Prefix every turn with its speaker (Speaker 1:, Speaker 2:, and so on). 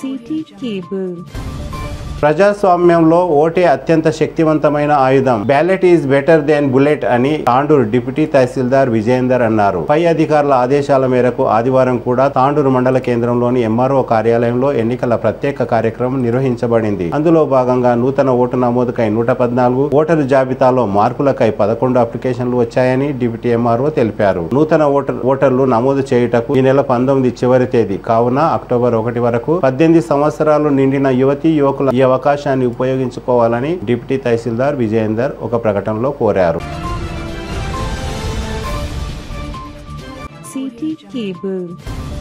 Speaker 1: CT cable.
Speaker 2: ప్రజాస్వామ్యంలో ఓటే అత్యంత శక్తివంతమైన ఆయుధం ballot is better than bullet అని తాండూరు డిప్యూటీ తహసీల్దార్ విజయేందర్ అన్నారు పై అధికారుల ఆదేశాల మేరకు ఆదివారం కూడా తాండూరు మండల కేంద్రంలోని ఎంఆర్ఓ కార్యాలయంలో ఎన్నికల ప్రత్యేక కార్యక్రమం నిర్వహించబడింది అందులో భాగంగా నూతన ఓటు నమోదుకై నూట పద్నాలుగు ఓటరు జాబితాలో మార్పులకై పదకొండు అప్లికేషన్లు వచ్చాయని డిప్యూటీ ఎంఆర్ఓ తెలిపారు నూతన ఓటర్ ఓటర్లు నమోదు చేయుటకు ఈ నెల పంతొమ్మిది చివరి తేదీ కావున అక్టోబర్ ఒకటి వరకు పద్దెనిమిది సంవత్సరాలు నిండిన యువతీ యువకుల ఈ అవకాశాన్ని ఉపయోగించుకోవాలని డిప్యూటీ తహసీల్దార్ విజయేందర్ ఒక ప్రకటనలో కోరారు
Speaker 1: CT cable.